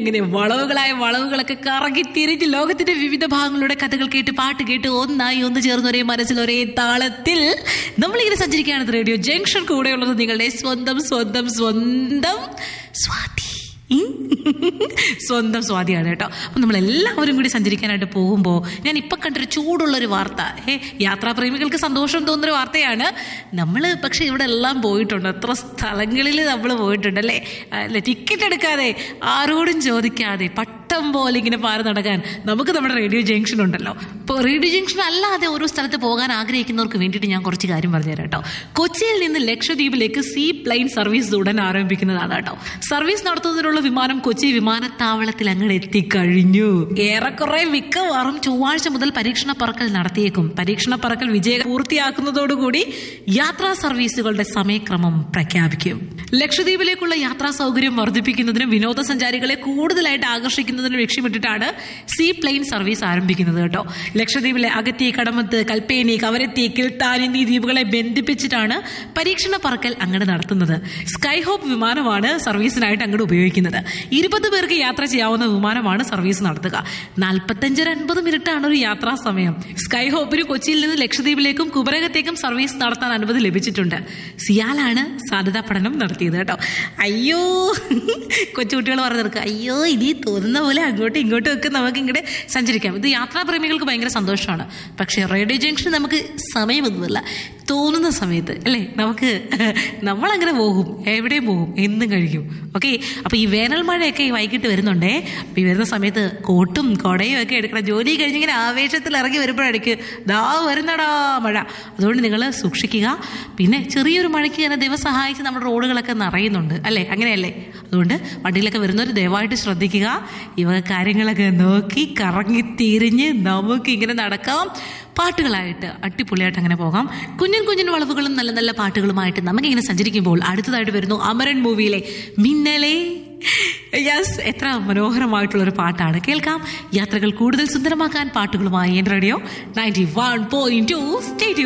അങ്ങനെ വളവുകളായ വളവുകളൊക്കെ കറങ്ങി തിരിഞ്ഞ് ലോകത്തിന്റെ വിവിധ ഭാഗങ്ങളുടെ കഥകൾ കേട്ട് പാട്ട് കേട്ട് ഒന്നായി ഒന്ന് ചേർന്ന് ഒരേ മനസ്സിൽ ഒരേ താളത്തിൽ നമ്മളിങ്ങനെ സഞ്ചരിക്കുകയാണ് റേഡിയോ ജംഗ്ഷൻ കൂടെയുള്ളത് നിങ്ങളുടെ സ്വന്തം സ്വന്തം സ്വന്തം സ്വാതി ഉം. സ്വന്തം സ്വാതിയാണ് കേട്ടോ അപ്പം നമ്മളെല്ലാവരും കൂടി സഞ്ചരിക്കാനായിട്ട് പോകുമ്പോൾ ഞാൻ ഇപ്പം കണ്ടൊരു ചൂടുള്ളൊരു വാർത്ത ഏ യാത്രാപ്രേമികൾക്ക് സന്തോഷം തോന്നുന്നൊരു വാർത്തയാണ് നമ്മൾ പക്ഷെ ഇവിടെ എല്ലാം പോയിട്ടുണ്ട് എത്ര സ്ഥലങ്ങളിൽ നമ്മൾ പോയിട്ടുണ്ട് അല്ലേ അല്ല ടിക്കറ്റ് എടുക്കാതെ ആരോടും ചോദിക്കാതെ പട്ടം പോലെ ഇങ്ങനെ പാറി നടക്കാൻ നമുക്ക് നമ്മുടെ റേഡിയോ ജംഗ്ഷൻ ഉണ്ടല്ലോ ഇപ്പോൾ റേഡിയോ ജംഗ്ഷൻ അല്ലാതെ ഓരോ സ്ഥലത്ത് പോകാൻ ആഗ്രഹിക്കുന്നവർക്ക് വേണ്ടിയിട്ട് ഞാൻ കുറച്ച് കാര്യം പറഞ്ഞുതരാം കേട്ടോ കൊച്ചിയിൽ നിന്ന് ലക്ഷദ്വീപിലേക്ക് സീ പ്ലെയിൻ സർവീസ് ഉടൻ ആരംഭിക്കുന്നതാണ് കേട്ടോ സർവീസ് നടത്തുന്നതിനുള്ള വിമാനം കൊച്ചി വിമാനത്താവളത്തിൽ അങ്ങോട്ട് എത്തിക്കഴിഞ്ഞു ഏറെക്കുറെ മിക്കവാറും ചൊവ്വാഴ്ച മുതൽ പരീക്ഷണ പറക്കൽ നടത്തിയേക്കും പരീക്ഷണ പറക്കൽ വിജയ പൂർത്തിയാക്കുന്നതോടുകൂടി യാത്രാ സർവീസുകളുടെ സമയക്രമം പ്രഖ്യാപിക്കും ലക്ഷദ്വീപിലേക്കുള്ള യാത്രാ സൗകര്യം വർദ്ധിപ്പിക്കുന്നതിനും വിനോദസഞ്ചാരികളെ കൂടുതലായിട്ട് ആകർഷിക്കുന്നതിനും ലക്ഷ്യമിട്ടിട്ടാണ് സീ പ്ലെയിൻ സർവീസ് ആരംഭിക്കുന്നത് കേട്ടോ ലക്ഷദ്വീപിലെ അഗത്തി കടമത്ത് കൽപ്പേനി കവരത്തി കിൽത്താൻ എന്നീ ദ്വീപുകളെ ബന്ധിപ്പിച്ചിട്ടാണ് പരീക്ഷണ പറക്കൽ അങ്ങോട്ട് നടത്തുന്നത് സ്കൈ ഹോപ്പ് വിമാനമാണ് സർവീസിനായിട്ട് അങ്ങോട്ട് ഉപയോഗിക്കുന്നത് ഇരുപത് പേർക്ക് യാത്ര ചെയ്യാവുന്ന വിമാനമാണ് സർവീസ് നടത്തുക നാൽപ്പത്തഞ്ചര അൻപത് മിനിറ്റാണ് ഒരു യാത്രാ സമയം സ്കൈ ഹോപ്പിന് കൊച്ചിയിൽ നിന്ന് ലക്ഷദ്വീപിലേക്കും കുമരകത്തേക്കും സർവീസ് നടത്താൻ അനുമതി ലഭിച്ചിട്ടുണ്ട് സിയാലാണ് സാധ്യതാ പഠനം നടത്തിയത് കേട്ടോ അയ്യോ കൊച്ചുകുട്ടികൾ പറഞ്ഞു തീർക്കുക അയ്യോ ഇനി തോന്നുന്ന പോലെ അങ്ങോട്ടും ഇങ്ങോട്ടും ഒക്കെ നമുക്ക് ഇങ്ങോട്ട് സഞ്ചരിക്കാം ഇത് യാത്രാപ്രേമികൾക്ക് ഭയങ്കര സന്തോഷമാണ് പക്ഷേ റേഡിയോ ജംഗ്ഷൻ നമുക്ക് സമയമൊന്നുമല്ല തോന്നുന്ന സമയത്ത് അല്ലേ നമുക്ക് നമ്മളങ്ങനെ പോകും എവിടെയും പോകും എന്നും കഴിക്കും ഓക്കെ അപ്പോൾ ഈ വേനൽ മഴയൊക്കെ ഈ വൈകിട്ട് വരുന്നുണ്ടേ അപ്പോൾ ഈ വരുന്ന സമയത്ത് കോട്ടും കൊടയും ഒക്കെ എടുക്കണം ജോലി കഴിഞ്ഞിങ്ങനെ ആവേശത്തിൽ ഇറങ്ങി വരുമ്പോഴായിരിക്കും ദാ വരുന്നടാ മഴ അതുകൊണ്ട് നിങ്ങൾ സൂക്ഷിക്കുക പിന്നെ ചെറിയൊരു മഴയ്ക്ക് തന്നെ ദൈവം സഹായിച്ച് നമ്മുടെ റോഡുകളൊക്കെ നിറയുന്നുണ്ട് അല്ലേ അങ്ങനെയല്ലേ അതുകൊണ്ട് വണ്ടിയിലൊക്കെ വരുന്നവർ ദയവായിട്ട് ശ്രദ്ധിക്കുക ഇവ കാര്യങ്ങളൊക്കെ നോക്കി കറങ്ങി തിരിഞ്ഞ് നമുക്ക് ഇങ്ങനെ നടക്കാം പാട്ടുകളായിട്ട് അടിപൊളിയായിട്ട് അങ്ങനെ പോകാം കുഞ്ഞൻ കുഞ്ഞൻ വളവുകളും നല്ല നല്ല പാട്ടുകളുമായിട്ട് നമുക്കിങ്ങനെ സഞ്ചരിക്കുമ്പോൾ അടുത്തതായിട്ട് വരുന്നു അമരൻ മൂവിയിലെ മിന്നലേ യെസ് എത്ര മനോഹരമായിട്ടുള്ള ഒരു പാട്ടാണ് കേൾക്കാം യാത്രകൾ കൂടുതൽ സുന്ദരമാക്കാൻ പാട്ടുകളുമായി radio ninety one point two സ്റ്റേഡിയോ